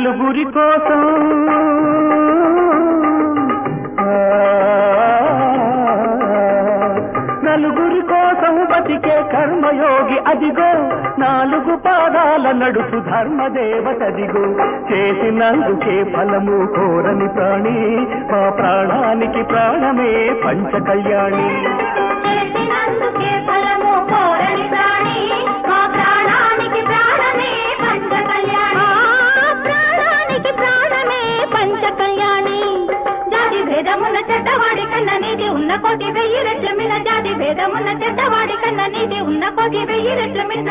నలుగురి కోసం ఆ, నలుగురి కోసం బతికే కర్మయోగి అదిగో నాలుగు పాదాల నడుచు ధర్మదేవతదిగో చేసినందుకే ఫలము కోరని ప్రాణి మా ప్రాణానికి ప్రాణమే పంచ కళ్యాణి చేసినందుకే ఫలము కోరని ప్రాణి మా ప్రాణానికి ప్రాణమే పంచ కళ్యాణి ప్రాణానికి ప్రాణమే పంచ కళ్యాణి జాతి భేదమున్న చెడ్డవాడి కన్నా నీది ఉన్న కోటి వెయ్యి రెట్ల మీద జాతి భేదమున్న చెడ్డవాడి కన్నా నీది ఉన్న కోటి వెయ్యి రెట్ల మీద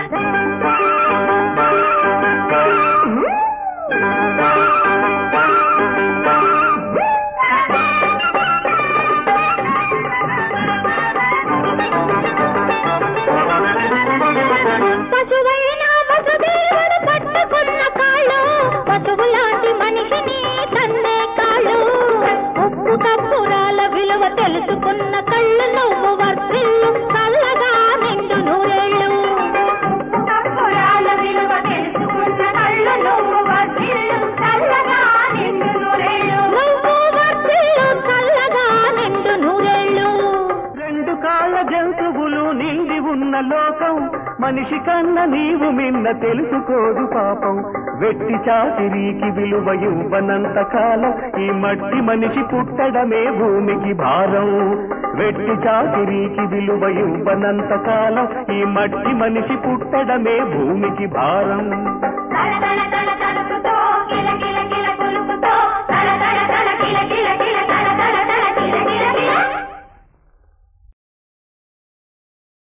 పశువైన వసుదేవుడు పట్టుకున్న కాళ్ళు పశువు లాంటి మనిషిని తన్నే కాళ్ళు ఉప్పు కప్పురాల విలువ తెలుసుకున్న కళ్ళు నువ్వు వర్తిల్లు చల్లగా నిండు నూరేళ్ళు కప్పురాల విలువ తెలుసుకున్న కళ్ళు నువ్వు వర్తిల్లు చల్లగా నిండు నూరేళ్ళు నువ్వు వర్తిల్లు చల్లగా నిండు నూరేళ్ళు రెండు కాళ్ళ జంతువులు నిండి ఉన్న లోకం మనిషి కన్న నీవు మిన్న తెలుసుకోదు పాపం వెట్టి చాతిరికి విలువ ఇవ్వనంత కాలం ఈ మట్టి మనిషి పుట్టడమే భూమికి భారం వెట్టి చాతిరికి విలువ ఇవ్వనంత కాలం ఈ మట్టి మనిషి పుట్టడమే భూమికి భారం తల తల తల